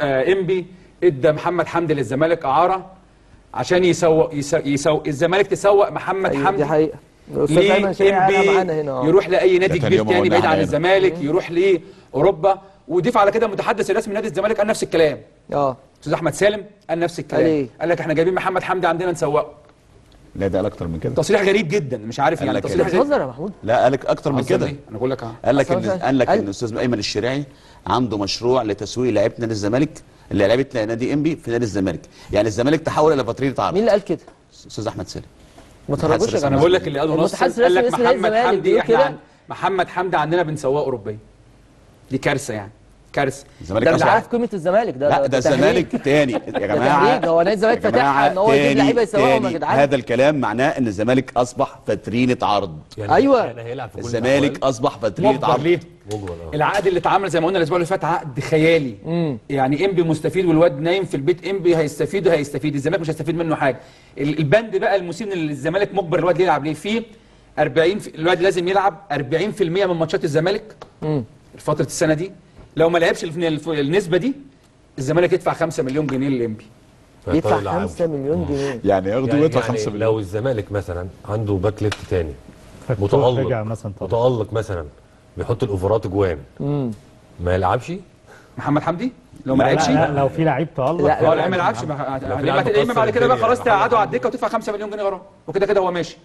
آه انبي ادى محمد حمدي للزمالك اعاره عشان يسوق يسوق, يسوق الزمالك تسوق محمد أيوة، حمدي دي حقيقه الاستاذ ليه ايمن شيخ إنبي معانا هنا آه. يروح لاي نادي ده كبير يوم تاني قلنا بعيد عن علينا. الزمالك يروح لاوروبا وضيف على كده المتحدث الرسمي لنادي الزمالك قال نفس الكلام اه استاذ احمد سالم قال نفس قال الكلام إيه؟ قال لك احنا جايبين محمد حمدي عندنا نسوقه لا ده قال اكتر من كده تصريح غريب جدا مش عارف قال يعني لك تصريح انت غريب بتهزر يا محمود لا قال لك اكتر من قصدك كده إيه؟ انا بقول لك اه قال لك أصل ان أنا- قال لك قال- ان الاستاذ ايمن الشريعي عنده مشروع لتسويق لعيبه نادي الزمالك اللي لعيبه نادي انبي في نادي الزمالك يعني الزمالك تحول الى فتريه مين عرض اللي قال كده؟ استاذ احمد سالم ما تهرجوش يا الرسمي. انا جماعه بقول لك اللي قاله نص المتحدث قال لك الرسمي لنادي محمد الزمالك حمدي بيقول احنا كده. عن- محمد حمدي عندنا بنسوقه اوروبي دي كارثه يعني كارثه الزمالك ده مش أصلاً- عارف قيمه الزمالك ده لا ده ده تهريج. الزمالك تاني يا ده جماعه تهريج هو نادي الزمالك يا جماعة فاتحها ان هو يجيب تاني- لعيبه يسوقهم يا تاني. جدعان هذا الكلام معناه ان الزمالك اصبح فترينه عرض يعني أيوة. يعني هيلعب في كل الزمالك الأحوال. اصبح فترينه مجبر عرض ليه مجبر اه العقد اللي اتعمل زي ما قلنا الاسبوع اللي فات عقد خيالي يعني انبي مستفيد والواد نايم في البيت انبي هيستفيد وهيستفيد الزمالك مش هيستفيد منه حاجه ال- البند بقى المسيب ان الزمالك مجبر الواد ليه يلعب ليه فيه 40 في الواد لازم يلعب 40% من ماتشات الزمالك فتره السنه دي لو ما لعبش الف- الف- النسبه دي الزمالك يدفع 5 مليون جنيه للانبي فيضطر يدفع يلعبه. 5 مليون جنيه يعني ياخدوا يعني, ويدفع يعني 5 مليون لو الزمالك مثلا عنده باك ليفت تاني فتوح رجع متألق مثلا طبعا متألق مثلا بيحط الاوفرات جوان ما يلعبش محمد حمدي لو ما لا, لعبش لا, لو في لعيب تألق لا، هو لا، لا ما يلعبش بقى- في يبقى لاعب يا اما بعد كده بقى مكسر خلاص الدنيا. تقعدوا على الدكه وتدفع 5 مليون جنيه غرامه وكده كده هو ماشي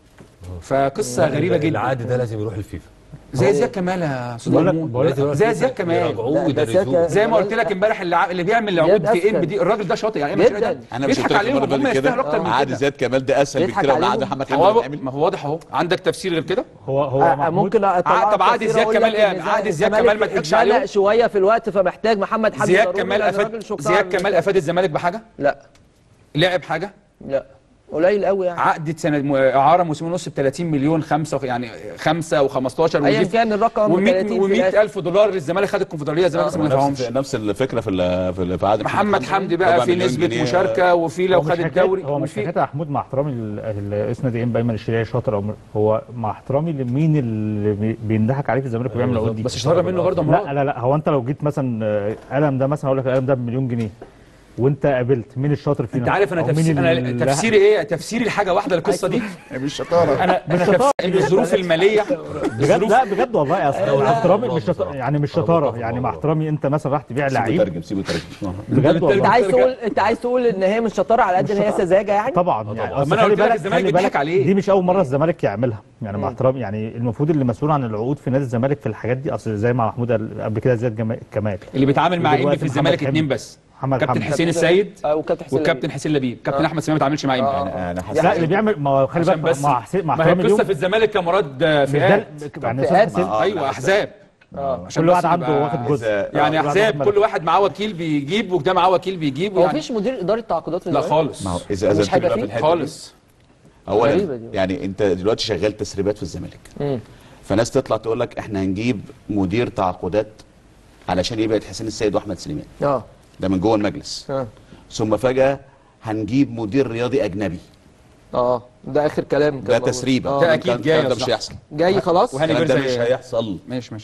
فقصه غريبه جدا العقد ده لازم يروح الفيفا زي زياد كمال يا استاذ بقول لك- محمود بقول لك- لازم يروح زي الفيفا زياد كمال يراجعوه لا، ده ويدرسوه زياد- زي ما قلت لك امبارح اللي ع- اللي بيعمل عقود في أذكى. ام دي الراجل ده شاطر يعني جداً. مش ده انا مش قلت بيضحك لك عليهم المره هم اللي يستاهلوا اكتر كده من عقد كده زياد كمال ده اسهل بيضحك بكتير من عقد عليهم. محمد حمدي هو اللي اتعمل ما هو واضح اهو عندك تفسير غير كده هو هو آه، محمود ممكن أطلع طب عادي تفسير زياد أقول كمال لك إيه؟ إن عادي زياد الزمالك كمال ما تضحكش اتزنق عليهم. شويه في الوقت فمحتاج محمد حمدي زياد ضروري، كمال لأن افاد الراجل شكرا زياد على- كمال افاد الزمالك بحاجه لا لعب حاجه لا قليل قوي يعني عقد سنه م- اعاره موسم ونص ب 30 مليون خمسه وخ- يعني خمسه و15 ايا كان الرقم 30 في و100 الآخر. الف دولار للزمالك خد الكونفدراليه الزمالك لسه ما نفس دفعهمش نفس الفكره في ال- في ال- في عقد محمد حمدي ربع بقى في مليون نسبه جنيه. مشاركه وفي لو هو مش خد حكاية- الدوري هو مش وفي- حكايه يا محمود مع احترامي لرئيس نادي انبي ايمن الشريعي شاطر او م- هو مع احترامي لمين اللي بي- بيندحك عليه في الزمالك وبيعمل العقود دي بس اشترى منه برضه مراد لا لا لا هو انت لو جيت مثلا آه، قلم ده مثلا اقول لك القلم ده بمليون جنيه وانت قابلت مين الشاطر فينا انت عارف انا أو مين تفسير انا اللي- تفسيري ايه تفسيري لحاجه واحده للقصه دي مش شطاره انا انا تفسيري ان الظروف الماليه بجد الظروف لا بجد والله اصل مع احترامي مش شط... بصراحة. يعني مش أنا شطاره متفق يعني مع مع بعض. احترامي انت مثلا راح تبيع سيبه لعيب ترجم سيبه ترجم بجد انت والله عايز تقول انت عايز تقول ان هي مش شطاره على قد ان هي سذاجه يعني طبعا يعني طبعاً. أصل ما أنا خلي قلت لك بالك الزمالك خلي بيضحك بالك عليه. دي مش اول مره الزمالك يعملها يعني مع احترامي يعني المفروض اللي مسؤول عن العقود في نادي الزمالك في الحاجات دي اصل زي ما محمود قال قبل كده زياد جما- كمال اللي بيتعامل مع ودلوقتي انبي في محمد الزمالك حمدي. اتنين بس محمد كابتن حمدي. حسين السيد آه، وكابتن حسين والكابتن حسين لبيب كابتن احمد سامي ما بيتعاملش مع انبي آه. انا لا، لا حاسس اللي بيعمل ما هو خلي عشان بالك بس مع حسين مع ما هي احترامي القصه اليوم في الزمالك كمراد آه، مش ده فئات يعني فئات. أستاذ حسين آه. ايوه احزاب عشان كل بس واحد عنده نبقى- واخد جزء يعني كل واحد احزاب واخد كل واحد معاه وكيل بيجيب وده معاه وكيل بيجيب هو يعني مفيش مدير اداره تعاقدات في لا الزمالك؟ خالص ما هو اذا اذا مش انت هيبقى بقى فيه؟ في الحته دي خالص اولا غريبة دي. يعني انت دلوقتي شغال تسريبات في الزمالك مم. فناس تطلع تقول لك احنا هنجيب مدير تعاقدات علشان يبعد حسين السيد واحمد سليمان اه ده من جوه المجلس اه ثم فجاه هنجيب مدير رياضي اجنبي اه ده اخر كلام كان ده موجود. تسريبه آه. ده أكيد الكلام جاي ده يا مش صاحبي. هيحصل جاي خلاص وهاني الكلام ده بيرزا مش هيحصل ماشي ماشي